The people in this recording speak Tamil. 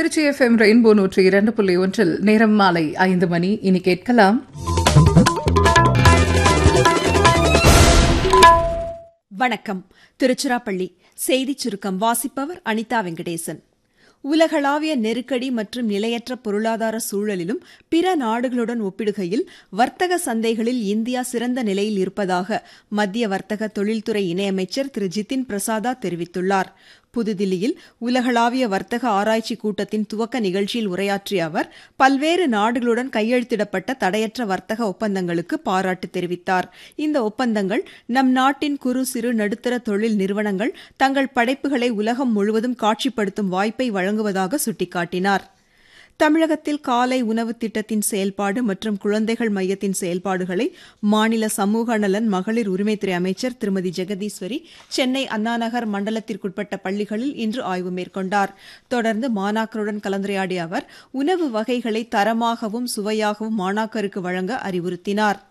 திருச்சி எஃப்எம் ரெயின்போ நூற்றி இரண்டு புள்ளி ஒன்றில் நேரம் மாலை ஐந்து மணி இனி கேட்கலாம் வணக்கம் திருச்சிராப்பள்ளி செய்திச் சுருக்கம் வாசிப்பவர் அனிதா வெங்கடேசன் உலகளாவிய நெருக்கடி மற்றும் நிலையற்ற பொருளாதார சூழலிலும் பிற நாடுகளுடன் ஒப்பிடுகையில் வர்த்தக சந்தைகளில் இந்தியா சிறந்த நிலையில் இருப்பதாக மத்திய வர்த்தக தொழில்துறை இணையமைச்சர் திரு ஜிதின் பிரசாதா தெரிவித்துள்ளார் புதுதில்லியில் உலகளாவிய வர்த்தக ஆராய்ச்சி கூட்டத்தின் துவக்க நிகழ்ச்சியில் உரையாற்றிய அவர் பல்வேறு நாடுகளுடன் கையெழுத்திடப்பட்ட தடையற்ற வர்த்தக ஒப்பந்தங்களுக்கு பாராட்டு தெரிவித்தார் இந்த ஒப்பந்தங்கள் நம் நாட்டின் குறு சிறு நடுத்தர தொழில் நிறுவனங்கள் தங்கள் படைப்புகளை உலகம் முழுவதும் காட்சிப்படுத்தும் வாய்ப்பை வழங்குவதாக சுட்டிக்காட்டினார் தமிழகத்தில் காலை உணவு திட்டத்தின் செயல்பாடு மற்றும் குழந்தைகள் மையத்தின் செயல்பாடுகளை மாநில சமூக நலன் மகளிர் உரிமைத்துறை அமைச்சர் திருமதி ஜெகதீஸ்வரி சென்னை அண்ணாநகர் மண்டலத்திற்குட்பட்ட பள்ளிகளில் இன்று ஆய்வு மேற்கொண்டார் தொடர்ந்து மாணாக்கருடன் கலந்துரையாடிய அவர் உணவு வகைகளை தரமாகவும் சுவையாகவும் மாணாக்கருக்கு வழங்க அறிவுறுத்தினார்